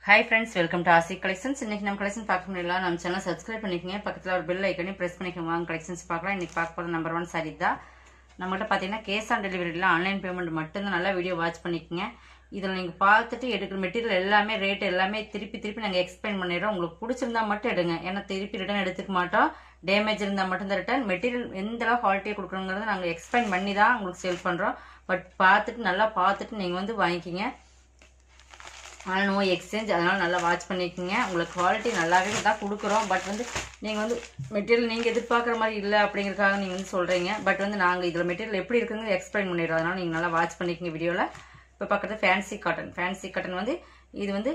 Hi friends welcome to Aasi collections இன்னைக்கு நம்ம collection பார்க்க முடியல நம்ம சேனல் சப்ஸ்கிரைப் பண்ணிக்கங்க பக்கத்தில் ஒரு பெல் ஐக்கனே ப்ரெஸ் பண்ணிக்கோங்க வாங்க கலெக்ஷன்ஸ் பார்க்கலாம் இன்னைக்கு பார்க்க போகிற நம்பர் ஒன் சாரி தான் நம்மகிட்ட பார்த்தீங்கன்னா கேஷ் ஆன் டெலிவரியில் ஆன்லைன் பேமெண்ட் மட்டும்தான் நல்லா வீடியோ வாட்ச் பண்ணிக்கோங்க இதில் நீங்கள் பார்த்துட்டு எடுக்கிற மெட்டீரியல் எல்லாமே ரேட் எல்லாமே திருப்பி திருப்பி நாங்கள் எக்ஸ்பிளைன் பண்ணிடுறோம் உங்களுக்கு பிடிச்சிருந்தா மட்டும் எடுங்க ஏன்னா திருப்பி ரிட்டர்ன் எடுத்துக்க மாட்டோம் டேமேஜ் இருந்தால் மட்டும் தான் ரிட்டர்ன் மெட்டீரியல் எந்த அளவு குவாலிட்டியாக கொடுக்குறோங்கிறத நாங்கள் எக்ஸ்பிளைன் பண்ணி தான் உங்களுக்கு சேல் பண்ணுறோம் பட் பார்த்துட்டு நல்லா பார்த்துட்டு நீங்கள் வந்து வாங்கிக்கிங்க அதனால் நோ எக்ஸ்சேஞ்ச் அதனால் நல்லா வாட்ச் பண்ணிக்கோங்க உங்களுக்கு குவாலிட்டி நல்லாவே தான் கொடுக்குறோம் பட் வந்து நீங்கள் வந்து மெட்டீரியல் நீங்கள் எதிர்பார்க்குற மாதிரி இல்லை அப்படிங்கிறதுக்காக நீங்கள் வந்து சொல்கிறீங்க பட் வந்து நாங்கள் இதில் மெட்டீரியல் எப்படி இருக்குங்கிறது எக்ஸ்பிளைன் பண்ணிடுறோம் அதனால் நீங்கள் நல்லா வாட்ச் பண்ணிக்கோங்க வீடியோவில் இப்போ பக்கத்தில் ஃபேன்சி காட்டன் ஃபேன்சி காட்டன் வந்து இது வந்து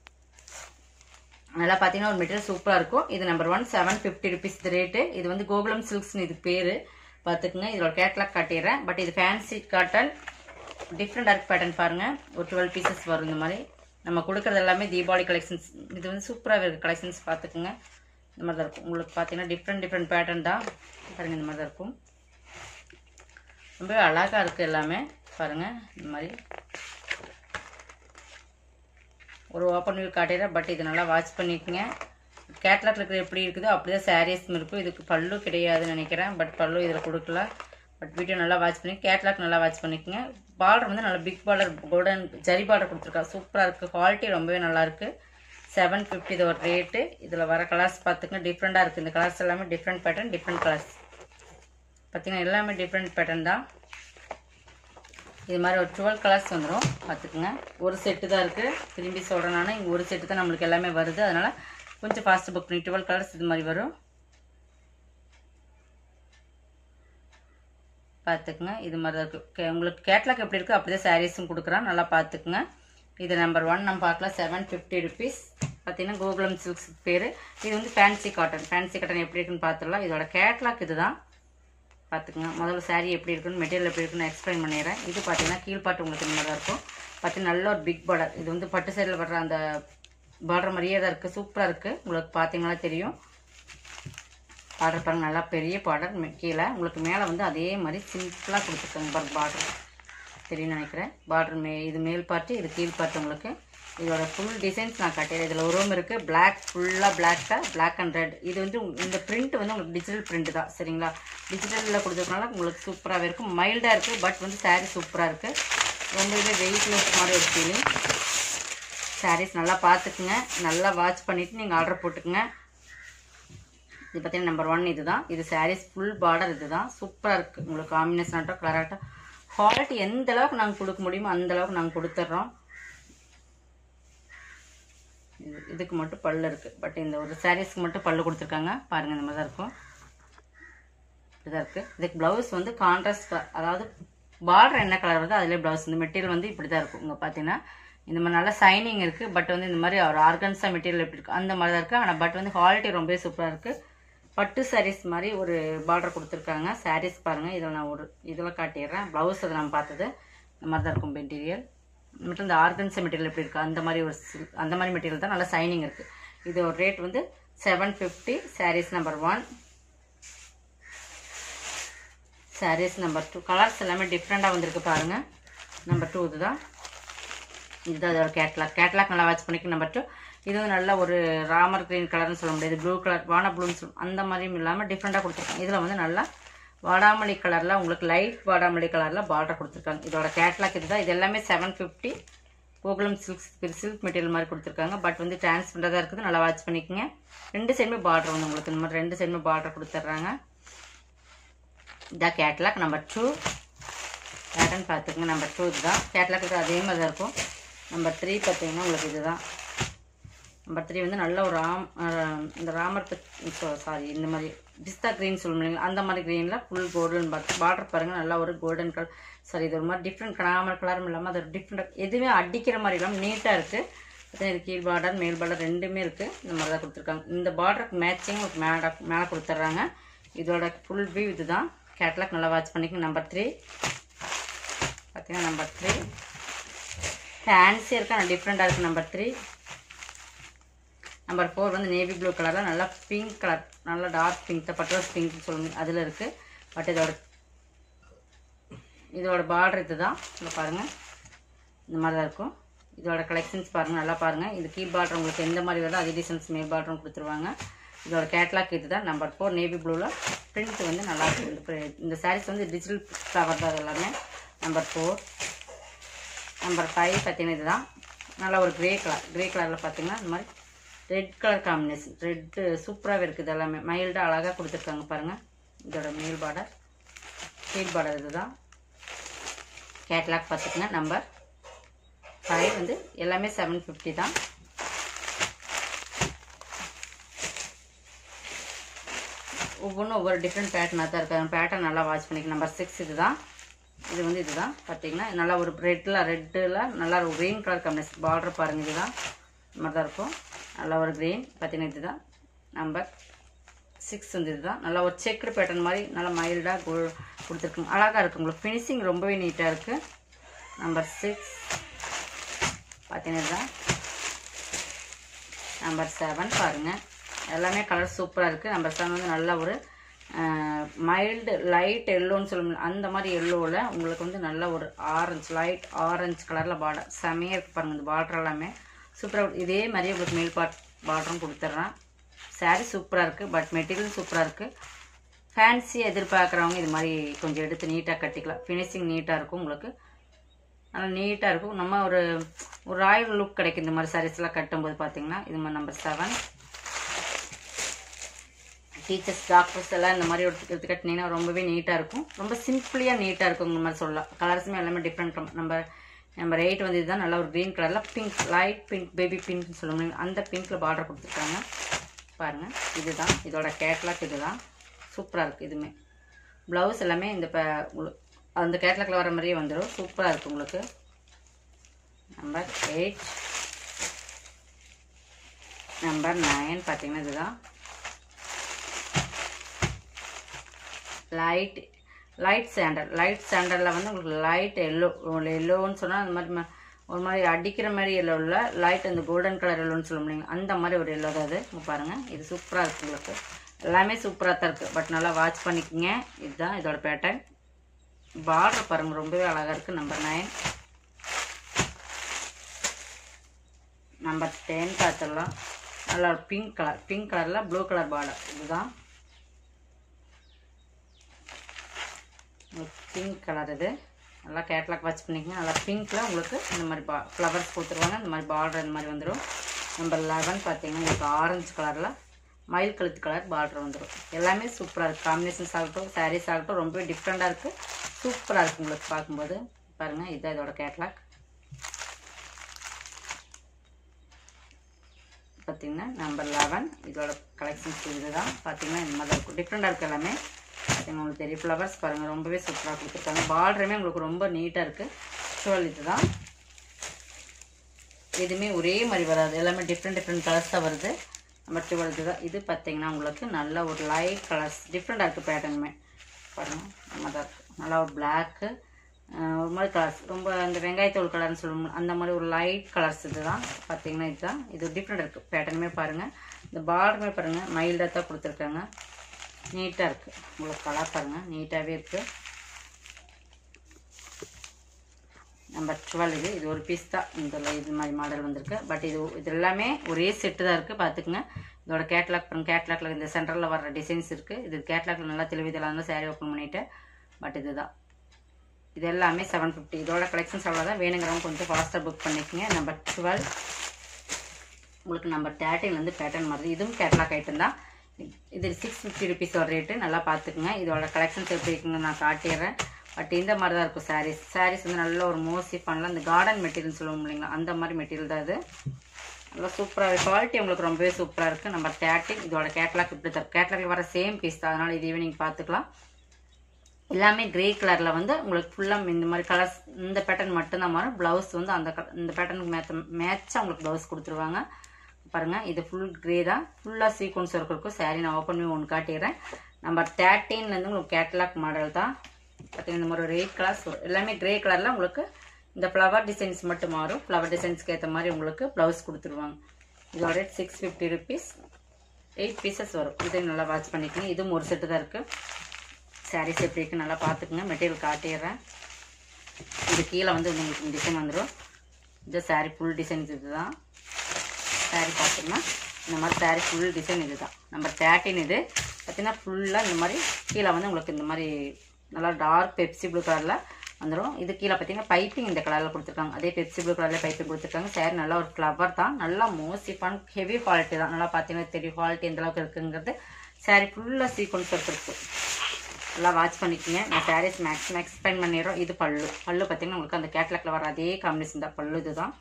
நல்லா பார்த்தீங்கன்னா ஒரு மெட்டீரியல் சூப்பராக இருக்கும் இது number one seven fifty rupees இது ரேட்டு இது வந்து கோகுலம் சில்க்ஸ்னு இது பேர் பார்த்துக்குங்க இதோட கேட்லாக் காட்டிடுறேன் பட் இது fancy cotton different dark pattern பாருங்கள் ஒரு டுவெல் பீசஸ் வரும் இந்த மாதிரி நம்ம கொடுக்குறது எல்லாமே தீபாவளி கலெக்ஷன்ஸ் இது வந்து சூப்பராக இருக்குது கலெக்ஷன்ஸ் பார்த்துக்குங்க இந்த மாதிரி தான் இருக்கும் உங்களுக்கு பார்த்தீங்கன்னா டிஃப்ரெண்ட் டிஃப்ரெண்ட் பேட்டர்ன் தான் பாருங்கள் இந்த மாதிரி தான் இருக்கும் ரொம்பவே அழகாக இருக்குது எல்லாமே பாருங்கள் இந்த மாதிரி ஒரு ஓப்பன் வியூ காட்டிடுறேன் பட் இது நல்லா வாட்ச் பண்ணிக்கோங்க கேட்லாக் இருக்கிற எப்படி இருக்குதோ அப்படியே சாரீஸும் இருக்கும் இதுக்கு பல்லு கிடையாதுன்னு நினைக்கிறேன் பட் பல்லு இதில் கொடுக்கல பட் வீடியோ நல்லா வாட்ச் பண்ணி கேட்லாக் நல்லா வாட்ச் பண்ணிக்கோங்க பார்டர் வந்து நல்லா big border golden zari border கொடுத்துருக்கா சூப்பராக இருக்குது குவாலிட்டி ரொம்பவே நல்லா இருக்குது செவன் ஃபிஃப்டி இது ஒரு ரேட்டு இதில் வர கலர்ஸ் பார்த்துக்கங்க டிஃப்ரெண்ட்டாக இருக்குது இந்த கலர்ஸ் எல்லாமே டிஃப்ரெண்ட் பேட்டர்ன் டிஃப்ரெண்ட் கலர்ஸ் பார்த்தீங்கன்னா எல்லாமே டிஃப்ரெண்ட் பேட்டர்ன் தான் இது மாதிரி ஒரு டுவெல் கலர்ஸ் வந்துடும் பார்த்துக்குங்க ஒரு செட்டு தான் இருக்குது திரும்பி சொல்கிறேன் நான் இங்கே ஒரு செட்டு தான் நம்மளுக்கு எல்லாமே வருது அதனால் கொஞ்சம் ஃபாஸ்ட்டு புக் பண்ணி டுவெல் கலர்ஸ் இது மாதிரி வரும் பார்த்துக்குங்க இது மாதிரி தான் இருக்குது உங்களுக்கு கேட்லாக் எப்படி இருக்குது அப்படியே சாரீஸும் கொடுக்குறோம் நல்லா பார்த்துக்குங்க இது நம்பர் ஒன் நம்ம பார்க்கலாம் செவன் ஃபிஃப்டி ருபீஸ் பார்த்தீங்கன்னா கோகுலம் சில்க்ஸ் பேர் இது வந்து ஃபேன்சி காட்டன் ஃபேன்சி காட்டன் எப்படி இருக்குன்னு பார்த்துடலாம் இதோட கேட்லாக் இது தான் பார்த்துக்குங்க முதல்ல சாரீ எப்படி இருக்குன்னு மெட்டீரியல் எப்படி இருக்குன்னு எக்ஸ்பிளைன் பண்ணிடுறேன் இது பார்த்தீங்கன்னா கீழ்பாட்டு உங்களுக்கு இந்த மாதிரி தான் இருக்கும் பார்த்தீங்கன்னா நல்ல ஒரு பிக் பார்டர் இது வந்து பட்டு சைடில் வர்ற அந்த பார்டர் மாதிரியே தான் இருக்குது சூப்பராக இருக்குது உங்களுக்கு பார்த்தீங்கன்னா தெரியும் பார்டர் பாருங்க நல்லா பெரிய பார்டர் கீழே உங்களுக்கு மேலே வந்து அதே மாதிரி சிம்பிளாக கொடுத்துருக்காங்க பாருங்க பார்டர் தெரியும் நினைக்கிறேன் பார்டர் மே இது மேல் பார்ட்டு இது கீழ் பார்ட்டு உங்களுக்கு இதோட ஃபுல் டிசைன்ஸ் நான் கட்டிடுறேன் இதில் ஒரு ரூம் இருக்குது பிளாக் ஃபுல்லாக பிளாக்காக பிளாக் அண்ட் ரெட் இது வந்து இந்த பிரிண்ட் வந்து உங்களுக்கு டிஜிட்டல் பிரிண்ட் தான் சரிங்களா டிஜிட்டலில் கொடுத்துருக்கனால உங்களுக்கு சூப்பராகவே இருக்கும் மைல்டாக இருக்குது பட் வந்து சாரீ சூப்பராக இருக்குது ரொம்பவே வெயிட்லெஸ் மாதிரி ஒரு ஃபீலிங் சாரீஸ் நல்லா பார்த்துக்குங்க நல்லா வாட்ச் பண்ணிவிட்டு நீங்கள் ஆர்டர் போட்டுக்குங்க இது பார்த்தீங்கன்னா நம்பர் ஒன் இது தான் இது சாரீஸ் ஃபுல் பார்டர் இது தான் சூப்பராக இருக்குது உங்களுக்கு காம்பினேஷன் ஆகட்டும் கலர் ஆகட்டும் குவாலிட்டி எந்த அளவுக்கு நாங்கள் கொடுக்க முடியுமோ அந்த அளவுக்கு நாங்கள் கொடுத்துட்றோம் இது இதுக்கு மட்டும் பல்லு இருக்குது பட் இந்த ஒரு சாரீஸ்க்கு மட்டும் பல்லு கொடுத்துருக்காங்க பாருங்கள் இந்த மாதிரி தான் இருக்கும் இதாக இருக்குது இதுக்கு ப்ளவுஸ் வந்து கான்ட்ராஸ்ட் அதாவது பார்டர் என்ன கலர் வருதோ அதிலே ப்ளவுஸ் இந்த மெட்டீரியல் வந்து இப்படி தான் இருக்கும் இங்கே பார்த்தீங்கன்னா இந்த மாதிரி நல்லா சைனிங் இருக்குது பட் வந்து இந்த மாதிரி ஒரு ஆர்கன்ஸா மெட்டீரியல் எப்படி இருக்குது அந்த மாதிரி தான் இருக்குது ஆனால் பட் வந்து குவாலிட்டி ரொம்பவே சூப்பராக இருக்குது பட்டு சாரீஸ் மாதிரி ஒரு பார்டர் கொடுத்துருக்காங்க சாரீஸ் பாருங்கள் இதில் நான் ஒரு இதில் காட்டிடுறேன் ப்ளவுஸ் அதை நம்ம பார்த்தது இந்த மாதிரி தான் இருக்கும் மெட்டீரியல் மட்டும் இந்த ஆர்கன்ஸா மெட்டீரியல் எப்படி இருக்குது அந்த மாதிரி ஒரு அந்த மாதிரி மெட்டீரியல் தான் நல்லா சைனிங் இருக்குது இது ஒரு ரேட் வந்து seven fifty sarees number one sarees number two colours எல்லாமே டிஃப்ரெண்ட்டாக வந்திருக்கு பாருங்கள் நம்பர் டூ இதுதான் இதுதான் அதோட கேட்லாக் கேட்லாக் நல்லா வாட்ச் பண்ணிக்க நம்பர் டூ இது வந்து நல்ல ஒரு ராமர் கிரீன் கலர்னு சொல்ல முடியாது ப்ளூ கலர் வான ப்ளூன்னு சொல்லும் அந்த மாதிரியும் இல்லாமல் டிஃப்ரெண்ட்டாக கொடுத்துருக்காங்க இதில் வந்து நல்லா வாடாமல்லி கலரில் உங்களுக்கு லைட் வாடாமல்லி கலரில் பார்டர் கொடுத்துருக்காங்க இதோட கேட்லாக் இதுதான் இது எல்லாமே seven fifty Gokulam silks silk material மாதிரி கொடுத்துருக்காங்க பட் வந்து டிரான்ஸ்பரண்டாக தான் இருக்குது நல்லா வாட்ச் பண்ணிக்கோங்க ரெண்டு சைடுமே பார்டர் வந்து உங்களுக்கு இந்த மாதிரி ரெண்டு சைடுமே பார்டர் கொடுத்துட்றாங்க இதான் கேட்லாக் நம்பர் டூ பேட்டர்ன் பார்த்துக்கங்க நம்பர் டூ இதுதான் கேட்லாக் அதே மாதிரி தான் இருக்கும் நம்பர் த்ரீ பார்த்தீங்கன்னா உங்களுக்கு இதுதான் நம்பர் த்ரீ வந்து நல்ல ஒரு ராம் இந்த ராமர் சாரி இந்த மாதிரி பிஸ்தா க்ரீன் சொல்லுவோம் இல்லைங்களா அந்த மாதிரி க்ரீனில் ஃபுல் கோல்டன் பார்டர் பார்டர் பாருங்கள் நல்லா ஒரு கோல்டன் கலர் சாரி இது ஒரு மாதிரி டிஃப்ரெண்ட் ராமர் கலரும் இல்லாமல் அது ஒரு டிஃப்ரெண்ட் எதுவுமே அடிக்கிற மாதிரி இல்லாமல் நீட்டாக இருக்குது இது கீழ் பார்டர் மேல் பார்டர் ரெண்டுமே இருக்குது இந்த மாதிரி தான் கொடுத்துருக்காங்க இந்த பார்டருக்கு மேட்சிங் உங்களுக்கு மேலே மேலே கொடுத்துட்றாங்க இதோட ஃபுல் வியூ இது தான் கேட்லாக் நல்லா வாட்ச் பண்ணிக்கங்க நம்பர் த்ரீ பார்த்தீங்கன்னா நம்பர் த்ரீ ஃபேன்சியாக இருக்கு ஆனால் டிஃப்ரெண்ட்டாக இருக்குது நம்பர் த்ரீ நம்பர் ஃபோர் வந்து நேவி ப்ளூ கலரில் நல்லா பிங்க் கலர் நல்லா டார்க் பிங்க் பட்ரோஸ் பிங்க் சொல்லுங்க அதில் இருக்குது பட் இதோட இதோட பார்டர் இது தான் இங்கே பாருங்கள் இந்த மாதிரி தான் இருக்கும் இதோட கலெக்ஷன்ஸ் பாருங்கள் நல்லா பாருங்கள் இது கீழ் பார்டர் உங்களுக்கு எந்த மாதிரி வருதோ அதே டிசைன்ஸ் மேல் பார்டரும் கொடுத்துருவாங்க இதோட கேட்லாக் இது தான் நம்பர் ஃபோர் நேவி ப்ளூவில் பிரிண்ட் வந்து நல்லா இருக்கும் இந்த pri- இந்த சாரீஸ் வந்து டிஜிட்டல் ஃப்ளவர் தான் இது எல்லாமே நம்பர் ஃபோர் நம்பர் ஃபைவ் பார்த்தீங்கன்னா இதுதான் நல்லா ஒரு கிரே கலர் கிரே கலரில் பார்த்தீங்கன்னா இந்த மாதிரி ரெட் கலர் காம்பினேஷன் ரெட்டு சூப்பராகவே இருக்குது எல்லாமே மைல்டாக அழகாக கொடுத்துருக்காங்க பாருங்கள் இதோட மேல் பார்டர் கீழ் பார்டர் இதுதான் கேட்லாக் பார்த்துக்குங்க நம்பர் ஃபைவ் வந்து எல்லாமே செவன் ஃபிஃப்டி தான் ஒவ்வொன்றும் ஒவ்வொரு டிஃப்ரெண்ட் பேட்டர்னாக தான் இருக்குது பேட்டர்ன் நல்லா வாட்ச் பண்ணிக்கலாம் நம்பர் சிக்ஸ் இதுதான் இது வந்து இதுதான் பார்த்தீங்கன்னா நல்லா ஒரு ரெட்டில் ரெட்டில் நல்லா ஒரு க்ரீன் கலர் காம்பினேஷன் பார்டர் பாருங்கள் இதுதான் இந்த மாதிரி தான் இருக்கும் நல்லா ஒரு க்ரீன் பார்த்தீங்கன்னா இதுதான் நம்பர் சிக்ஸ் வந்து இதுதான் நல்லா ஒரு செக்குடு பேட்டர்ன் மாதிரி நல்லா மைல்டாக கொடுத்துருக்குங்க அழகாக இருக்குது உங்களுக்கு ஃபினிஷிங் ரொம்பவே நீட்டாக இருக்குது நம்பர் சிக்ஸ் பார்த்தீங்கன்னா இதுதான் நம்பர் செவன் பாருங்கள் எல்லாமே கலர் சூப்பராக இருக்குது நம்பர் செவன் வந்து நல்ல ஒரு மைல்டு லைட் எல்லோன்னு சொல்லுவோம் அந்த மாதிரி எல்லோவில் உங்களுக்கு வந்து நல்ல ஒரு ஆரஞ்சு லைட் ஆரஞ்சு கலரில் பார்டர் செமையாக இருக்குது பாருங்கள் இந்த பார்டர் எல்லாமே சூப்பராக இதே மாதிரி உங்களுக்கு மேல் பார்ட் பார்டரும் கொடுத்துட்றேன் saree சூப்பராக இருக்குது பட் மெட்டீரியல் சூப்பராக இருக்குது ஃபேன்சி எதிர்பார்க்குறவங்க இது மாதிரி கொஞ்சம் எடுத்து நீட்டாக கட்டிக்கலாம் ஃபினிஷிங் நீட்டாக இருக்கும் உங்களுக்கு நல்லா நீட்டாக இருக்கும் நம்ம ஒரு ஒரு ராயல் லுக் கிடைக்கும் இந்த மாதிரி சாரீஸ்லாம் கட்டும்போது பார்த்தீங்கன்னா இது மாதிரி நம்பர் செவன் டீச்சர்ஸ் டாக்டர்ஸ் எல்லாம் இந்த மாதிரி எடுத்து எடுத்து கட்டினீங்கன்னா ரொம்பவே நீட்டாக இருக்கும் ரொம்ப சிம்பிளியாக நீட்டாக இருக்கும் இந்த மாதிரி சொல்லலாம் கலர்ஸுமே எல்லாமே டிஃப்ரெண்ட் நம்ம நம்பர் எயிட் வந்து இதுதான் நல்லா ஒரு க்ரீன் கலரில் பிங்க் லைட் பிங்க் பேபி பிங்க்னு சொல்லுவாங்க அந்த பிங்க்கில் பார்டர் கொடுத்துருக்காங்க பாருங்கள் இதுதான் இதோட கேட்லாக் இதுதான் சூப்பராக இருக்குது இதுவுமே ப்ளவுஸ் எல்லாமே இந்த ப உங்களுக்கு அந்த கேட்லாக்ல வர மாதிரியே வந்துடும் சூப்பராக இருக்குது உங்களுக்கு நம்பர் எயிட் நம்பர் நைன் பார்த்தீங்கன்னா இதுதான் லைட் லைட் சாண்டல் லைட் சாண்டலில் வந்து உங்களுக்கு லைட் எல்லோ எல்லோன்னு சொன்னால் அந்த மாதிரி ம- ஒரு மாதிரி அடிக்கிற மாதிரி எல்லோவில் லைட் அந்த கோல்டன் கலர் எல்லோன்னு சொல்ல முடியுங்க அந்த மாதிரி ஒரு எல்லோ தான் அது இங்க பாருங்கள் இது சூப்பராக இருக்குது உங்களுக்கு எல்லாமே சூப்பராக தான் இருக்குது பட் நல்லா வாட்ச் பண்ணிக்கோங்க இதுதான் இதோட பேட்டர்ன் பார்டர் பாருங்கள் ரொம்பவே அழகாக இருக்குது நம்பர் நைன் நம்பர் டென் பார்த்துடலாம் நல்லா பிங்க் கலர் பிங்க் கலரில் ப்ளூ கலர் பார்டர் இதுதான் பிங்க் கலர் இது நல்லா கேட்லாக் வாட்ச் பண்ணிக்கங்க நல்லா பிங்க்கில் உங்களுக்கு இந்த மாதிரி பா ஃப்ளவர்ஸ் கொடுத்துருவாங்க இந்த மாதிரி பார்டர் இந்த மாதிரி வந்துடும் நம்பர் லெவன் பார்த்தீங்கன்னா உங்களுக்கு ஆரஞ்சு கலரில் மயில் கழுத்து கலர் பார்டர் வந்துடும் எல்லாமே சூப்பராக இருக்குது காம்பினேஷன்ஸ் ஆகட்டும் சாரீஸ் ஆகட்டும் ரொம்பவே டிஃப்ரெண்ட்டாக இருக்குது சூப்பராக இருக்குது உங்களுக்கு பார்க்கும்போது பாருங்கள் இதுதான் இதோட கேட்லாக் பார்த்தீங்கன்னா நம்பர் லெவன் இதோட கலெக்ஷன்ஸ் இதுதான் பார்த்தீங்கன்னா இந்த மாதிரி இருக்கும் டிஃப்ரெண்ட்டாக இருக்குது எல்லாமே பார்த்தீங்கன்னா உங்களுக்கு தெரியும் ஃப்ளவர்ஸ் பாருங்கள் ரொம்பவே சூப்பராக கொடுத்துருக்காங்க பார்டருமே உங்களுக்கு ரொம்ப நீட்டாக இருக்குது ஷுவல் இதுதான் எதுவுமே ஒரே மாதிரி வராது எல்லாமே டிஃப்ரெண்ட் டிஃப்ரெண்ட் கலர்ஸ் தான் வருது நம்பர் டுவெல் இதுதான் இது பார்த்தீங்கன்னா உங்களுக்கு நல்ல ஒரு லைட் கலர்ஸ் டிஃப்ரெண்ட்டாக இருக்குது பேட்டர்னுமே பாருங்கள் நம்ம தான் இருக்குது நல்லா ஒரு பிளாக்கு ஒரு மாதிரி கலர்ஸ் ரொம்ப அந்த வெங்காயத்தோல் கலர்னு சொல்லுவோம் அந்த மாதிரி ஒரு லைட் கலர்ஸ் இதுதான் பார்த்தீங்கன்னா இதுதான் இது டிஃப்ரெண்ட் இருக்குது பேட்டர்னுமே பாருங்கள் இந்த பார்டருமே பாருங்கள் மைல்டாக தான் கொடுத்துருக்காங்க நீட்டாக இருக்குது உங்களுக்கு கலர் பாருங்கள் நீட்டாகவே இருக்குது நம்பர் டுவெல் இது இது ஒரு பீஸ் தான் இந்த இது மாதிரி மாடல் வந்திருக்கு பட் இது இது எல்லாமே ஒரே செட்டு தான் இருக்குது பார்த்துக்குங்க இதோட கேட்லாக் பாருங்க கேட்லாக்ல இந்த சென்டரில் வர டிசைன்ஸ் இருக்குது இது கேட்லாக்ல நல்லா தெளிவிதெல்லாம் தான் சாரீ ஓப்பன் பண்ணிட்டேன் பட் இதுதான் இது எல்லாமே செவன் ஃபிஃப்டி இதோட கலெக்ஷன்ஸ் அவ்வளோதான் வேணுங்கிறவங்க கொஞ்சம் ஃபாஸ்ட்டாக புக் பண்ணிக்கங்க நம்பர் டுவெல் உங்களுக்கு நம்பர் தேர்ட்டின்லேருந்து பேட்டர்ன் வருது இதுவும் கேட்லாக் ஐட்டம் தான் இது சிக்ஸ் ஃபிஃப்டி ருபீஸோட ரேட்டு நல்லா பார்த்துக்குங்க இதோட கலெக்ஷன்ஸ் எப்படி இருக்குன்னு நான் காட்டிடுறேன் பட் இந்த மாதிரி தான் இருக்கும் சாரீஸ் சாரீஸ் வந்து நல்ல ஒரு மோஸ்ட்லி பண்ணலாம் இந்த கார்டன் மெட்டீரியல் சொல்லுவோம் இல்லைங்களா அந்த மாதிரி மெட்டீரியல் தான் இது நல்லா சூப்பராக குவாலிட்டி உங்களுக்கு ரொம்பவே சூப்பராக இருக்குது நம்பர் தேர்ட்டின் இதோட கேட்லாக் இப்படி தான் கேட்லாக்ல வர சேம் பீஸ் தான் அதனால் இது ஈவினிங் பார்த்துக்கலாம் எல்லாமே கிரே கலரில் வந்து உங்களுக்கு ஃபுல்லாக இந்த மாதிரி கலர்ஸ் இந்த பேட்டர்ன் மட்டும்தான் மாறும் ப்ளவுஸ் வந்து அந்த colour- இந்த பேட்டர்னுக்கு மேட்ச மேட்சாக உங்களுக்கு ப்ளவுஸ் கொடுத்துருவாங்க பாருங்கள் இது ஃபுல் கிரே தான் ஃபுல்லாக சீக்வன்ஸ் ஒர்க் இருக்கும் saree நான் ஓப்பன் பண்ணி ஒன்று காட்டிடுறேன் நம்பர் தேர்ட்டீன்லேருந்து உங்களுக்கு கேட்லாக் மாடல் தான் பார்த்தீங்கன்னா இந்த மாதிரி ஒரு எயிட் கலர்ஸ் வரும் எல்லாமே கிரே கலரில் உங்களுக்கு இந்த ஃப்ளவர் டிசைன்ஸ் மட்டும் மாறும் ஃப்ளவர் டிசைன்ஸ்க்கு ஏற்ற மாதிரி உங்களுக்கு ப்ளவுஸ் கொடுத்துருவாங்க இதோட rate six fifty rupees eight pieces வரும் இதையும் நல்லா வாட்ச் பண்ணிக்கோங்க இதுவும் ஒரு செட்டு தான் இருக்குது சாரீஸ் எப்படி இருக்குன்னு நல்லா பார்த்துக்குங்க மெட்டீரியல் காட்டிடுறேன் இது கீழே வந்து உங்களுக்கு டிசைன் வந்துடும் இந்த saree ஃபுல் டிசைன்ஸ் இதுதான் saree பார்த்தீங்கன்னா இந்த மாதிரி saree ஃபுல் டிசைன் இது தான் நம்பர் தேர்ட்டின் இது பார்த்தீங்கன்னா ஃபுல்லாக இந்த மாதிரி கீழே வந்து உங்களுக்கு இந்த மாதிரி நல்லா டார்க் பெப்சி ப்ளூ கலரில் வந்துடும் இது கீழே பார்த்தீங்கன்னா பைப்பிங் இந்த கலரில் கொடுத்துருக்காங்க அதே பெப்சி ப்ளூ கலரில் பைப்பிங் கொடுத்துருக்காங்க saree நல்லா ஒரு ஃப்ளவர் தான் நல்லா மோசிஃபான் ஹெவி குவாலிட்டி தான் நல்லா பார்த்தீங்கன்னா தெரியும் குவாலிட்டி எந்த அளவுக்கு இருக்குங்கிறது saree ஃபுல்லாக சீக்வன்ஸ் ஒர்க் இருக்குது நல்லா வாட்ச் பண்ணிக்கோங்க நான் சாரீஸ் மேக்ஸிமம் எக்ஸ்பிளைன் பண்ணிடுறோம் இது பல்லு பல்லு பார்த்தீங்கன்னா உங்களுக்கு அந்த கேட்லாக்ல வர அதே காம்பினேஷன் தான் பல்லு இதுதான்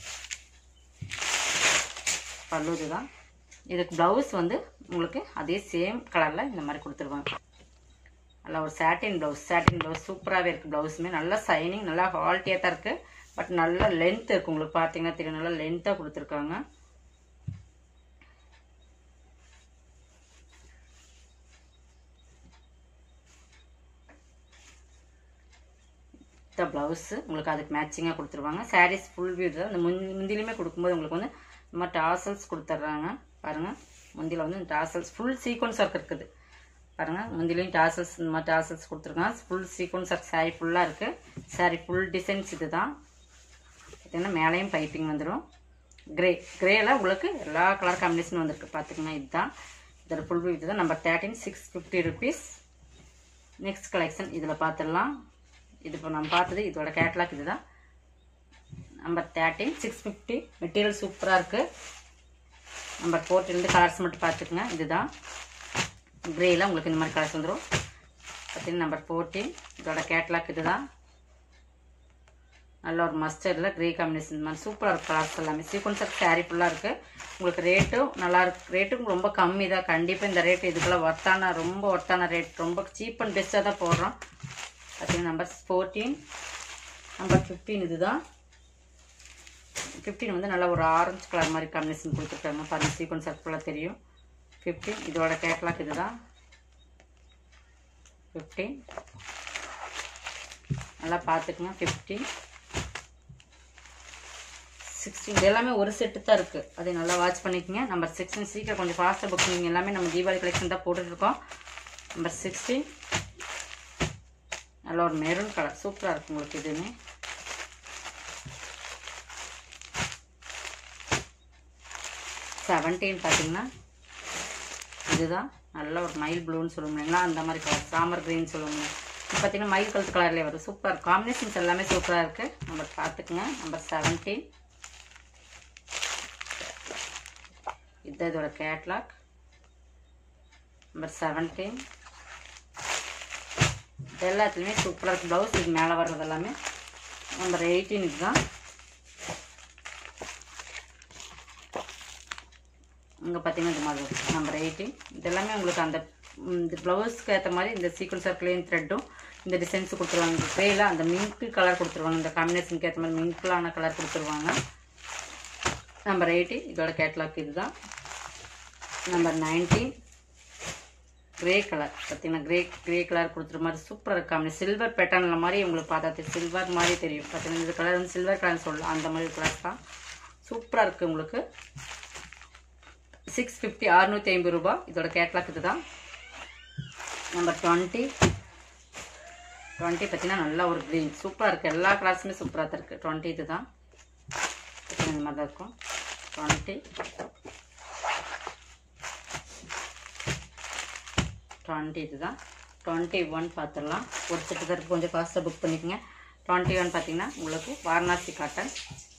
பல்லு இதுதான் இதுக்கு ப்ளவுஸ் வந்து உங்களுக்கு அதே சேம் கலரில் இந்த மாதிரி கொடுத்துருவாங்க நல்லா ஒரு சாட்டின் ப்ளவுஸ் சாட்டின் ப்ளவுஸ் சூப்பராகவே இருக்குது ப்ளவுஸுமே நல்லா சைனிங் நல்லா குவாலிட்டியாக தான் இருக்குது பட் நல்லா லென்த் இருக்குது உங்களுக்கு பார்த்தீங்கன்னா தெரியும் நல்லா லென்த்தாக கொடுத்துருக்காங்க இந்த ப்ளவுஸு உங்களுக்கு அதுக்கு மேட்சிங்காக கொடுத்துருவாங்க சாரீஸ் ஃபுல் வியூ தான் இந்த முன் முந்திலையுமே கொடுக்கும்போது உங்களுக்கு வந்து இந்த மாதிரி டாசல்ஸ் கொடுத்துட்றாங்க பாருங்கள் முந்தியில் வந்து டாசல்ஸ் ஃபுல் சீக்வன்ஸ் ஒர்க் இருக்குது பாருங்கள் முந்திலையும் டாசல்ஸ் இந்த மாதிரி டாசல்ஸ் கொடுத்துருக்காங்க ஃபுல் சீக்வன்ஸ் ஒர்க் சாரீ ஃபுல்லாக இருக்குது சாரீ ஃபுல் டிசைன்ஸ் இது தான் பார்த்தீங்கன்னா மேலேயும் பைப்பிங் வந்துடும் கிரே கிரேல உங்களுக்கு எல்லா கலர் காம்பினேஷன் வந்திருக்கு பார்த்துக்கங்க இதுதான் இதோட ஃபுல் வியூ இதுதான் number thirteen six fifty rupees next collection இதில் பார்த்துடலாம் இது இப்போ நம்ம பார்த்தது இதோட கேட்லாக் இதுதான் number thirteen six fifty material சூப்பராக இருக்குது நம்பர் ஃபோர்ட்டிலேருந்து கலர்ஸ் மட்டும் பார்த்துக்குங்க இதுதான் கிரேயில் உங்களுக்கு இந்த மாதிரி கலர்ஸ் வந்துடும் பார்த்தீங்கன்னா நம்பர் ஃபோர்டீன் இதோட கேட்லாக் இதுதான் நல்ல ஒரு மஸ்டர்டில் கிரே காம்பினேஷன் இந்த மாதிரி சூப்பராக இருக்குது கலர்ஸ் எல்லாமே சீக்வன்ஸ் சாரீ ஃபுல்லாக இருக்குது உங்களுக்கு ரேட்டும் நல்லா இருக்கு ரேட்டும் ரொம்ப கம்மி தான் கண்டிப்பாக இந்த ரேட் இதுக்கெல்லாம் ஒர்த்தான ரொம்ப ஒர்த்தான ரேட் ரொம்ப சீப் அண்ட் பெஸ்ட்டாக தான் போடுறோம் பார்த்தீங்கன்னா நம்பர் ஃபோர்டீன் நம்பர் ஃபிஃப்டீன் இதுதான் ஃபிஃப்டீன் வந்து நல்லா ஒரு ஆரஞ்சு கலர் மாதிரி காம்பினேஷன் கொடுத்துருக்காங்க பாருங்கள் சீக்வன்ஸ் ஃபுல்லாக தெரியும் ஃபிஃப்டீன் இதோட கேட்லாக் இதுதான் ஃபிஃப்டீன் நல்லா பார்த்துக்குங்க ஃபிஃப்டீன் சிக்ஸ்டீன் இது எல்லாமே ஒரு செட்டு தான் இருக்குது அதை நல்லா வாட்ச் பண்ணிக்கோங்க நம்பர் சிக்ஸ்டீன் சீக்கிரம் கொஞ்சம் ஃபாஸ்ட்டாக புக் பண்ணிங்க எல்லாமே நம்ம தீபாவளி கலெக்ஷன் தான் போட்டுட்ருக்கோம் நம்பர் சிக்ஸ்டீன் நல்ல ஒரு மெரூன் கலர் சூப்பராக இருக்கும் உங்களுக்கு இதுவுமே செவன்டீன் பார்த்தீங்கன்னா இதுதான் நல்ல ஒரு மயில் ப்ளூன்னு சொல்லுவோம் இல்லைங்களா அந்த மாதிரி கலர் சாமர் க்ரீன் சொல்லுவோங்க இது பார்த்தீங்கன்னா மயில் கலர் கலர்லேயே வரும் சூப்பர் காம்பினேஷன்ஸ் எல்லாமே சூப்பராக இருக்குது நம்பர் பார்த்துக்குங்க நம்பர் செவன்டீன் இதுதான் இதோட கேட்லாக் நம்பர் செவன்டீன் எல்லாத்துலேயுமே சூப்பராக இருக்குது ப்ளவுஸ் இது மேலே வர்றது எல்லாமே நம்பர் எயிட்டீன் இதுதான் இங்கே பார்த்தீங்கன்னா இது மாதிரி வரும் நம்பர் எயிட்டீன் இது எல்லாமே உங்களுக்கு அந்த ம், இந்த ப்ளவுஸ்க்கு ஏற்ற மாதிரி இந்த சீக்வன்ஸ் சர்க்கிளையும் த்ரெட்டும் இந்த டிசைன்ஸ் கொடுத்துருவாங்க இந்த ட்ரேயில் அந்த மிங்க் கலர் கொடுத்துருவாங்க இந்த காம்பினேஷனுக்கு ஏற்ற மாதிரி மிங்க்லான கலர் கொடுத்துருவாங்க நம்பர் எயிட்டி இதோட கேட்லாக் இதுதான் நம்பர் நைன்டீன் கிரே கலர் பார்த்தீங்கன்னா கிரே கிரே கலர் கொடுத்துற மாதிரி சூப்பராக இருக்காங்க சில்வர் பேட்டர்னில் மாதிரி உங்களுக்கு பார்த்தா சில்வர் மாதிரி தெரியும் பார்த்தீங்கன்னா இந்த கலர் வந்து சில்வர் கலர்னு சொல்லலாம் அந்த மாதிரி கலர் தான் சூப்பராக இருக்குது உங்களுக்கு சிக்ஸ் ஃபிஃப்டி அறுநூற்றி ஐம்பது ரூபா இதோட கேட்லாக் இதுதான் நம்பர் டுவெண்ட்டி டுவெண்ட்டி பார்த்தீங்கன்னா நல்லா ஒரு க்ரீன் சூப்பராக இருக்குது எல்லா கலர்ஸுமே சூப்பராக தான் இருக்குது டுவெண்ட்டி இது தான் இந்த மாதிரி தான் இருக்கும் டுவெண்ட்டி டுவெண்ட்டி இதுதான் டுவெண்ட்டி ஒன் பார்த்துடலாம் ஒரு செட்டு தான் இருக்கு. கொஞ்சம் ஃபாஸ்ட்டாக புக் பண்ணிக்கோங்க டுவெண்ட்டி ஒன் பார்த்தீங்கன்னா உங்களுக்கு வாரணாசி காட்டன்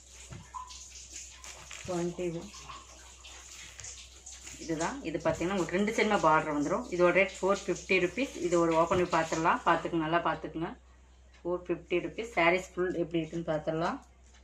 டுவெண்ட்டி ஒன் இதுதான் இது பார்த்தீங்கன்னா உங்களுக்கு ரெண்டு சைடுமே பார்டர் வந்துடும் இதோட ரேட் ஃபோர் ஃபிஃப்டி ருபீஸ் இது ஒரு ஓப்பன் பண்ணி பார்த்துடலாம் பார்த்துக்குங்க நல்லா பார்த்துக்குங்க four fifty rupees sarees full எப்படி இருக்குன்னு பார்த்துடலாம்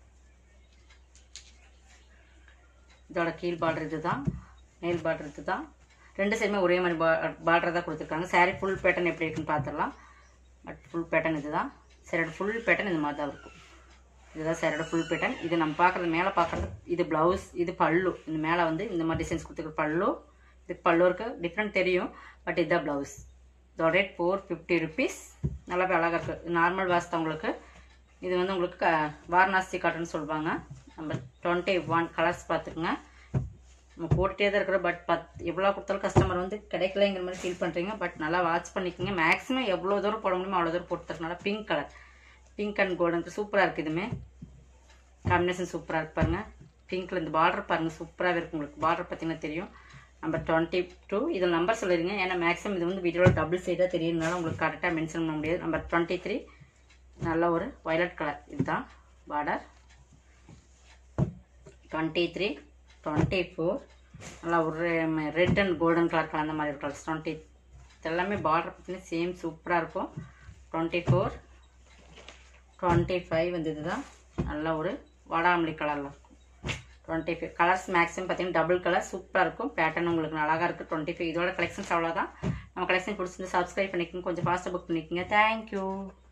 இதோட கீழ் பார்டர் இதுதான் மேல் பார்டர் இதுதான் ரெண்டு சைடுமே ஒரே மாதிரி பார்டர் தான் கொடுத்துருக்காங்க saree ஃபுல் பேட்டர்ன் எப்படி இருக்குன்னு பார்த்துடலாம் பட் ஃபுல் பேட்டர்ன் இதுதான் சாரியோட ஃபுல் பேட்டர்ன் இந்த மாதிரி தான் இருக்கும் இதுதான் சாரியோட ஃபுல் பேட்டர்ன் இது நம்ம பார்க்குறது மேலே பார்க்குறது இது ப்ளவுஸ் இது பல்லு இந்த மேலே வந்து இந்த மாதிரி டிசைன்ஸ் கொடுத்துருக்க பல்லு இதுக்கு பல்லு இருக்கு டிஃப்ரெண்ட் தெரியும் பட் இதுதான் ப்ளவுஸ் இதோட ரேட் ஃபோர் ஃபிஃப்டி ருபீஸ் நல்லாவே அழகாக இருக்குது நார்மல் வாஸ் தான் உங்களுக்கு இது வந்து உங்களுக்கு க- வாரணாசி காட்டன் சொல்லுவாங்க நம்ம டுவெண்ட்டி ஒன் கலர்ஸ் பார்த்துக்குங்க நம்ம போட்டுட்டே தான் இருக்கிறோம் பட் பத் எவ்வளோ கொடுத்தாலும் கஸ்டமர் வந்து கிடைக்கலைங்கிற மாதிரி ஃபீல் பண்ணுறீங்க பட் நல்லா வாட்ச் பண்ணிக்கோங்க மேக்ஸிமம் எவ்வளோ தூரம் போட முடியுமோ அவ்வளோ தூரம் போட்டு தரனால pink colour pink and golden சூப்பராக இருக்குது இதுமே காம்பினேஷன் சூப்பராக இருக்கு பாருங்க பிங்க்கில் இந்த பார்டர் பாருங்கள் சூப்பராகவே இருக்கும் உங்களுக்கு பார்டர் பார்த்தீங்கன்னா தெரியும் நம்பர் டுவெண்ட்டி டூ இதில் நம்பர் சொல்லிடுங்க ஏன்னா மேக்ஸிமம் இது வந்து வீடியோவில் டபுள் சைடாக தெரியுதுனால உங்களுக்கு கரெக்டாக மென்ஷன் பண்ண முடியாது நம்பர் டுவெண்ட்டி த்ரீ நல்ல ஒரு வயலட் கலர் இதுதான் border twenty three twenty four நல்லா ஒரு ரெட் அண்ட் கோல்டன் கலர் கலந்த மாதிரி இருக்கும் கலர்ஸ் டுவெண்ட்டி எல்லாமே பார்டர் பார்த்தீங்கன்னா சேம் சூப்பராக இருக்கும் டுவெண்ட்டி ஃபோர் டுவெண்ட்டி ஃபைவ் வந்து இதுதான் நல்ல ஒரு வாடாமல்லி கலரில் இருக்கும் டுவெண்ட்டி ஃபைவ் கலர்ஸ் மேக்ஸிமம் பார்த்தீங்கன்னா டபுள் கலர் சூப்பராக இருக்கும் பேட்டர்ன் உங்களுக்கு அழகாக இருக்குது டுவெண்ட்டி ஃபைவ் இதோட கலெக்ஷன்ஸ் அவ்வளோதான் நம்ம கலெக்ஷன் பிடிச்சிருந்து சப்ஸ்கிரைப் பண்ணிக்கோங்க கொஞ்சம் ஃபாஸ்ட்டாக புக் பண்ணிக்கோங்க தேங்க்யூ